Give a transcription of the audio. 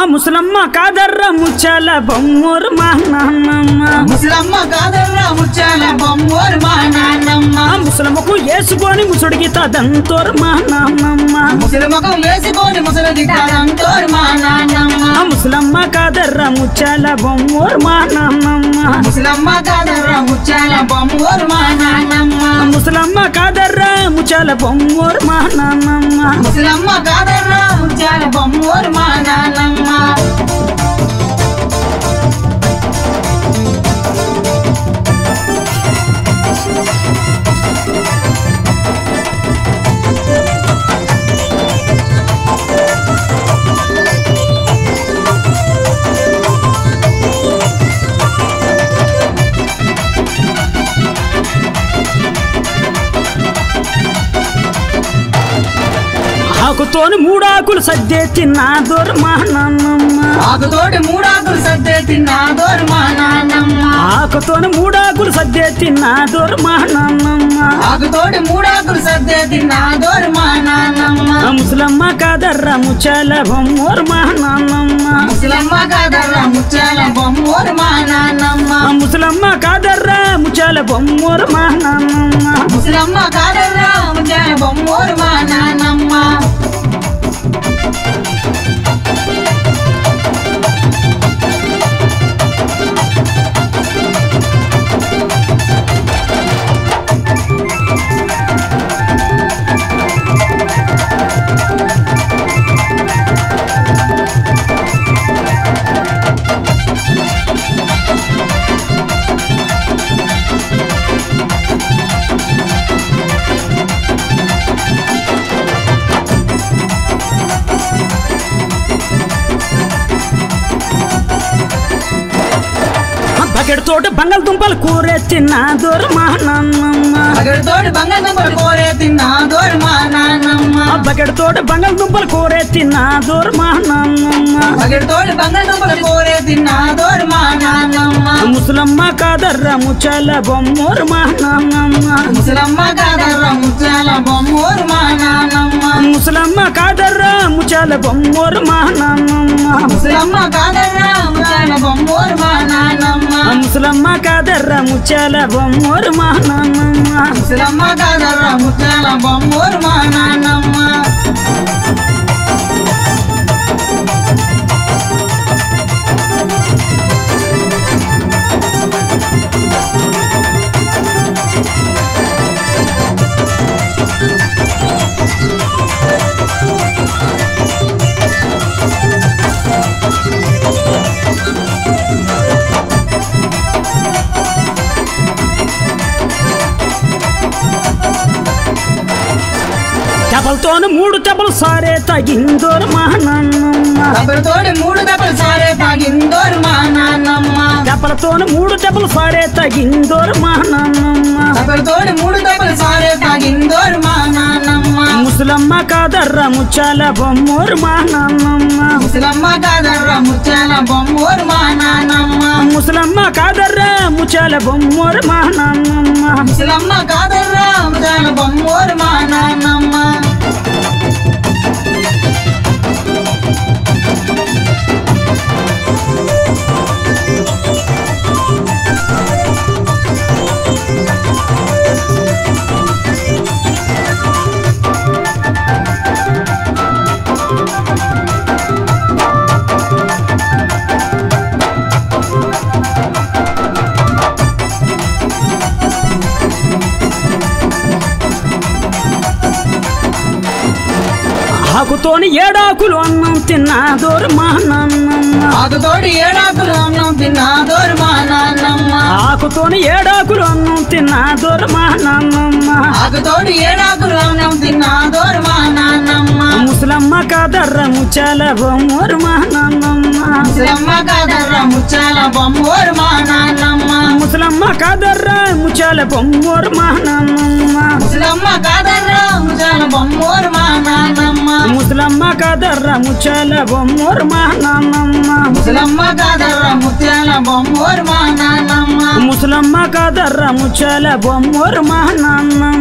ముసలమ్మ కాదర్ర ముచ్చాల బొమ్మూరు మా నాన్నమ్మ ముసలమ్మ కాదర్రా ముచ్చాల బొమ్మోరు మా నాన్నమ్మ ఆ ముసలమ్మకు వేసుకొని ముసుడికి తదంతోరు మా నాన్నమ్మ ముసలి ముఖం వేసుకొని ముసలి దిట్టాలంటోరు మా నాన్నమ్మ ఆ ముసలమ్మ కాదర్ర ముచ్చాల బొమ్మూరు మా నాన్నమ్మ ముసలమ్మ కాదర్రా ముచ్చాల బొమ్మోరు మా నాన్నమ్మ ఆ ముసలమ్మ కాదర్ర ముచ్చాల బొమ్మూరు మా నాన్నమ్మ ముసలమ్మ కాదర్రా ముచ్చాల బొమ్మోరు మా నాన్నమ్మ ఆకుతోని మూడాకులు సద్దేతి నా దూరు మా నాన్నమ్మ ఆకుతోటి మూడాకులు సర్దే తిన్నాదోరు మా నాన్నమ్మ ఆకుతోని మూడాకులు సద్దేతి నా దూరు మా నాన్నమ్మ ఆకుతోటి మూడాకులు సర్దే తిన్నాదోరు మా నాన్నమ్మ ఆ ముసలమ్మ కాదర్ర ముచ్చాల బొమ్మూరు మా నాన్నమ్మ ముసలమ్మ కాదర్రా ముచ్చాల బొమ్మోరు మా నాన్నమ్మ ఆ ముసలమ్మ కాదర్ర ముచ్చాల బొమ్మూరు మా నాన్నమ్మ ముసలమ్మ కాదర్రా ముచ్చాల బొమ్మోరు మా నాన్నమ్మ బకెట్ తోటి బంగాళదుంపలు కూరెత్తి నా దూరు మా నాన్నమ్మ పగడితోటి బంగాళదుంపలు కోరే తిన్నాదోరు మా నాన్నమ్మ ఆ బకెట్ తోటి బంగాళదుంపలు కూరెత్తి నా దూరు మా నాన్నమ్మ పగడితోటి బంగాళదుంపలు కోరే తిన్నాదోరు మా నాన్నమ్మ ఆ ముసలమ్మ కాదర్ర ముచ్చాల బొమ్మూరు మా నాన్నమ్మ ముసలమ్మ కాదర్రా ముచ్చాల బొమ్మోరు మా నాన్నమ్మ ముసలమ్మ కాదర్ర ముచ్చాల బొమ్మూరు మా నాన్నమ్మ ముసలమ్మ కాదర్రా ముచ్చాల బొమ్మోరు మా నాన్నమ్మ ఆ ముసలమ్మ కాదర్ర ముచ్చాల బొమ్మూరు మా నాన్నమ్మ ముసలమ్మ కాదర్రా ముచ్చాల బొమ్మోరు మా నాన్నమ్మ తెపలతోని మూడు తెపలు సారే తగిందోరు మా నాన్నమ్మ దెబ్బలతోటి మూడు దెబ్బలు సారే తాగిందోరు మా నాన్నమ్మ తెపలతోని మూడు తెపలు సారే తగిందోరు మా నాన్నమ్మ దెబ్బలతోటి మూడు దెబ్బలు సారే తాగిందోరు మా నాన్నమ్మ ముసలమ్మ కాదర్ర ముచ్చాల బొమ్మూరు మా నాన్నమ్మ ముసలమ్మ కాదర్రా ముచ్చాల బొమ్మోరు మా నాన్నమ్మ ముసలమ్మ కాదర్ర ముచ్చాల బొమ్మూరు మా నాన్నమ్మ ముసలమ్మ కాదర్రా ముచ్చాల బొమ్మోరు మా నాన్నమ్మ ఆకుతోని ఏడాకులు అన్నం తిన్నాదోరు మా నాన్నమ్మ ఆకుతోటి ఏడాకులు అన్నం తిన్నాదోరు మా నాన్నమ్మ ఆకుతోని ఏడాకులు అన్నం తిన్నాదోరు మా నాన్నమ్మ ఆకుతోటి ఏడాకులు అన్నం తిన్నాదోరు మా నాన్నమ్మ ముసలమ్మ కాదర్ర ముచ్చాల బొమ్మూరు మా నాన్నమ్మ ముసలమ్మ కాదర్రా ముచ్చాల బొమ్మోరు మా నాన్నమ్మ ముసలమ్మ కాదర్ర ముచ్చాల బొమ్మూరు మా నాన్నమ్మ ముసలమ్మ కాదర్రా ముచ్చాల బొమ్మోరు మా నాన్నమ్మ ముసలమ్మ కాదర్ర ముచ్చాల బొమ్మూరు మా నాన్నమ్మ ముసలమ్మ కాదర్రా ముత్యాల బొమ్మోరు మా నాన్నమ్మ ముసలమ్మ కాదర్ర ముచ్చాల బొమ్మూరు మా నాన్నమ్మ